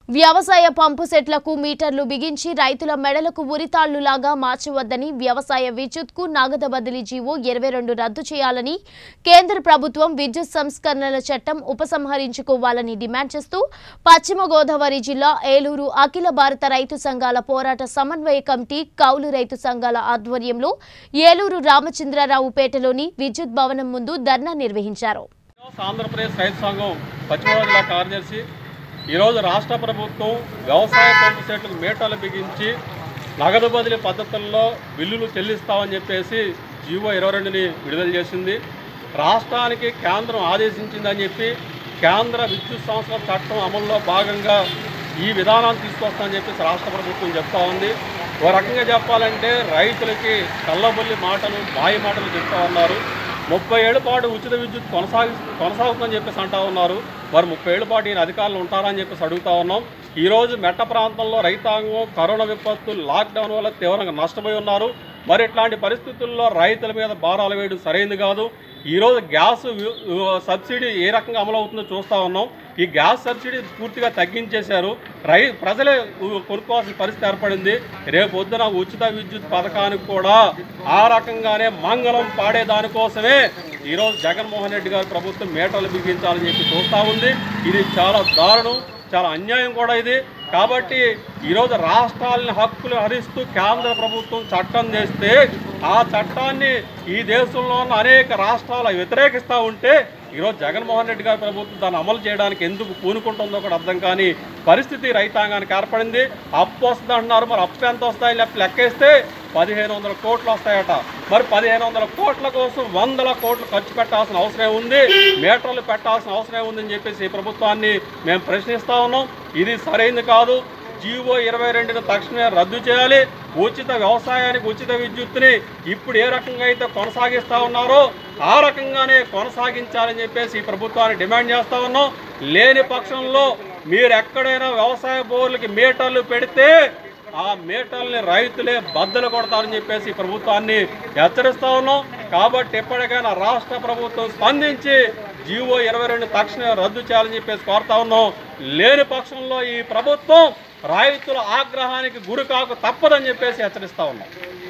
వ్యవసాయ పంపు సెట్లకు మీటర్లు బిగించి రైతుల మెడలకు ఉరితాళ్లులాగా మార్చవద్దని వ్యవసాయ విద్యుత్కు నగదు బదిలీ జీవో ఇరవై రెండు రద్దు చేయాలని కేంద్ర ప్రభుత్వం విద్యుత్ సంస్కరణల చట్టం ఉపసంహరించుకోవాలని డిమాండ్ చేస్తూ పశ్చిమ గోదావరి జిల్లా ఏలూరు అఖిల భారత రైతు సంఘాల పోరాట సమన్వయ కమిటీ కౌలు రైతు సంఘాల ఆధ్వర్యంలో ఏలూరు రామచంద్రరావు పేటలోని విద్యుత్ భవనం ముందు ధర్నా నిర్వహించారు ఆంధ్రప్రదేశ్ రైతు సంఘం పశ్చిమ గోదావరి జిల్లా కార్యదర్శి ఈరోజు రాష్ట్ర ప్రభుత్వం వ్యవసాయ పంపు సెట్లకు మీటర్లు బిగించి నగదు బదిలీ పద్ధతుల్లో బిల్లులు చెల్లిస్తామని చెప్పేసి జీవో ఇరవై రెండుని విడుదల చేసింది రాష్ట్రానికి కేంద్రం ఆదేశించిందని చెప్పి కేంద్ర విద్యుత్ సంస్థల చట్టం అమల్లో భాగంగా ఈ విధానాన్ని తీసుకొస్తామని చెప్పేసి రాష్ట్ర ప్రభుత్వం చెప్తా ఉంది ఓ రకంగా చెప్పాలంటే రైతులకి కళ్ళబొల్లి మాటలు బాయి మాటలు చెప్తా ఉన్నారు ముప్పై ఏళ్ళ పాటు ఉచిత విద్యుత్ కొనసాగి కొనసాగుతుందని చెప్పేసి అంటా ఉన్నారు మరి ముప్పై ఏళ్ళ పాటు ఈయన అధికారులు ఉంటారని చెప్పేసి అడుగుతా ఉన్నాం ఈరోజు మెట్ట ప్రాంతంలో రైతాంగం కరోనా విపత్తు లాక్డౌన్ వల్ల తీవ్రంగా నష్టపోయి ఉన్నారు మరి ఇట్లాంటి పరిస్థితుల్లో రైతుల మీద భారాలు వేయడం సరైనది కాదు ఈరోజు గ్యాస్ వి- వి- సబ్సిడీ ఏ రకంగా అమలు అవుతుందో చూస్తూ ఉన్నాం ఈ గ్యాస్ సబ్సిడీ పూర్తిగా తగ్గించేశారు రై ప్రజలే ఉ- కొనుక్కోవాల్సిన పరిస్థితి ఏర్పడింది రేపు పొద్దున ఉచిత విద్యుత్ పథకానికి కూడా ఆ రకంగానే మంగళం పాడే దానికోసమే ఈరోజు జగన్మోహన్ రెడ్డి గారి ప్రభుత్వం మీటర్లు బిగించాలని చెప్పి చూస్తూ ఉంది ఇది చాలా దారుణం చాలా అన్యాయం కూడా ఇది కాబట్టి ఈరోజు రాష్ట్రాలని హక్కులు హరిస్తూ కేంద్ర ప్రభుత్వం చట్టం చేస్తే ఆ చట్టాన్ని ఈ దేశంలో ఉన్న అనేక రాష్ట్రాలు వ్యతిరేకిస్తూ ఉంటే ఈరోజు జగన్మోహన్ రెడ్డి గారి ప్రభుత్వం దాన్ని అమలు చేయడానికి ఎందుకు పూనుకుంటుందో కూడా అర్థం కాని పరిస్థితి రైతాంగానికి ఏర్పడింది అప్పు వస్తుంది అంటున్నారు మరి అప్పు ఎంత వస్తాయి లెక్క లెక్కేస్తే పదిహేను వందల కోట్లు వస్తాయట మరి పదిహేను వందల కోట్ల కోసం వందల కోట్లు ఖర్చు పెట్టాల్సిన అవసరం ఉంది మీటర్లు పెట్టాల్సిన అవసరం ఉందని చెప్పేసి ఈ ప్రభుత్వాన్ని మేము ప్రశ్నిస్తా ఉన్నాం ఇది సరైనది కాదు జీవో ఇరవై రెండును తక్షణమే రద్దు చేయాలి ఉచిత వ్యవసాయానికి ఉచిత విద్యుత్తుని ఇప్పుడు ఏ రకంగా అయితే కొనసాగిస్తా ఉన్నారో ఆ రకంగానే కొనసాగించాలని చెప్పేసి ఈ ప్రభుత్వాన్ని డిమాండ్ చేస్తా ఉన్నాం లేని పక్షంలో మీరు ఎక్కడైనా వ్యవసాయ బోర్లకి మీటర్లు పెడితే ఆ మీటర్ని రైతులే బద్దలు కొడతారని చెప్పేసి ఈ ప్రభుత్వాన్ని హెచ్చరిస్తా ఉన్నాం కాబట్టి ఎప్పటికైనా రాష్ట్ర ప్రభుత్వం స్పందించి జీవో ఇరవై రెండు తక్షణమే రద్దు చేయాలని చెప్పేసి కోరుతా ఉన్నాం లేని పక్షంలో ఈ ప్రభుత్వం రైతుల ఆగ్రహానికి గురి కాక తప్పదని చెప్పేసి హెచ్చరిస్తా ఉన్నాం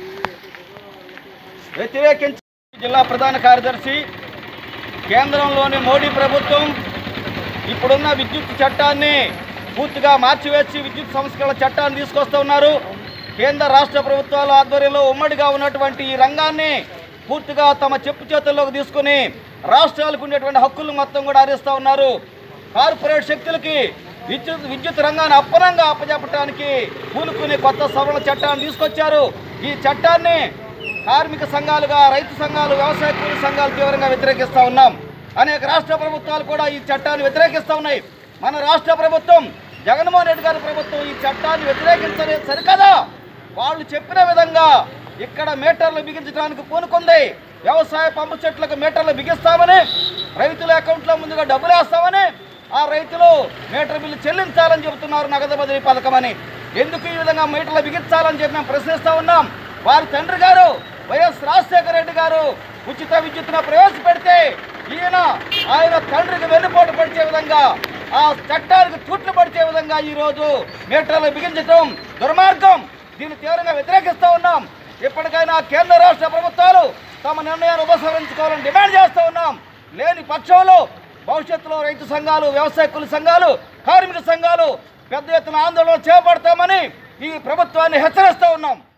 వ్యతిరేకించి జిల్లా ప్రధాన కార్యదర్శి కేంద్రంలోని మోడీ ప్రభుత్వం ఇప్పుడున్న విద్యుత్ చట్టాన్ని పూర్తిగా మార్చివేసి విద్యుత్ సంస్కరణ చట్టాన్ని తీసుకొస్తూ ఉన్నారు కేంద్ర రాష్ట్ర ప్రభుత్వాల ఆధ్వర్యంలో ఉమ్మడిగా ఉన్నటువంటి ఈ రంగాన్ని పూర్తిగా తమ చెప్పు చేతుల్లోకి తీసుకుని రాష్ట్రాలకు ఉండేటువంటి హక్కులు మొత్తం కూడా హరిస్తూ ఉన్నారు కార్పొరేట్ శక్తులకి విద్యుత్ విద్యుత్ రంగాన్ని అప్పనంగా అప్పచెప్పడానికి పూనుకుని కొత్త సవరణ చట్టాన్ని తీసుకొచ్చారు ఈ చట్టాన్ని కార్మిక సంఘాలుగా రైతు సంఘాలు వ్యవసాయ కూలీ సంఘాలు తీవ్రంగా వ్యతిరేకిస్తూ ఉన్నాం అనేక రాష్ట్ర ప్రభుత్వాలు కూడా ఈ చట్టాన్ని వ్యతిరేకిస్తూ ఉన్నాయి మన రాష్ట్ర ప్రభుత్వం జగన్మోహన్ రెడ్డి గారి ప్రభుత్వం ఈ చట్టాన్ని వ్యతిరేకించలేదు సరికదా వాళ్ళు చెప్పిన విధంగా ఇక్కడ మీటర్లు బిగించడానికి పూనుకుంది వ్యవసాయ పంపు చెట్లకు మీటర్లు బిగిస్తామని రైతుల అకౌంట్లో ముందుగా డబ్బులు వేస్తామని ఆ రైతులు మీటర్ బిల్లు చెల్లించాలని చెబుతున్నారు నగదు బదిలీ పథకం అని ఎందుకు ఈ విధంగా మీటర్లు బిగించాలని చెప్పి మేము ప్రశ్నిస్తూ ఉన్నాం వారి తండ్రి గారు వైఎస్ రాజశేఖర రెడ్డి గారు ఉచిత విద్యుత్తును ప్రవేశపెడితే ఈయన ఆయన తండ్రికి వెన్నుపోటు పడిచే విధంగా ఆ చట్టానికి తూట్లు పడిచే విధంగా ఈ రోజు మీటర్లు బిగించడం దుర్మార్గం దీన్ని తీవ్రంగా వ్యతిరేకిస్తూ ఉన్నాం ఇప్పటికైనా కేంద్ర రాష్ట్ర ప్రభుత్వాలు తమ నిర్ణయాన్ని ఉపసంహరించుకోవాలని డిమాండ్ చేస్తూ ఉన్నాం లేని పక్షంలో భవిష్యత్తులో రైతు సంఘాలు వ్యవసాయ కూలి సంఘాలు కార్మిక సంఘాలు పెద్ద ఎత్తున ఆందోళన చేపడతామని ఈ ప్రభుత్వాన్ని హెచ్చరిస్తూ ఉన్నాం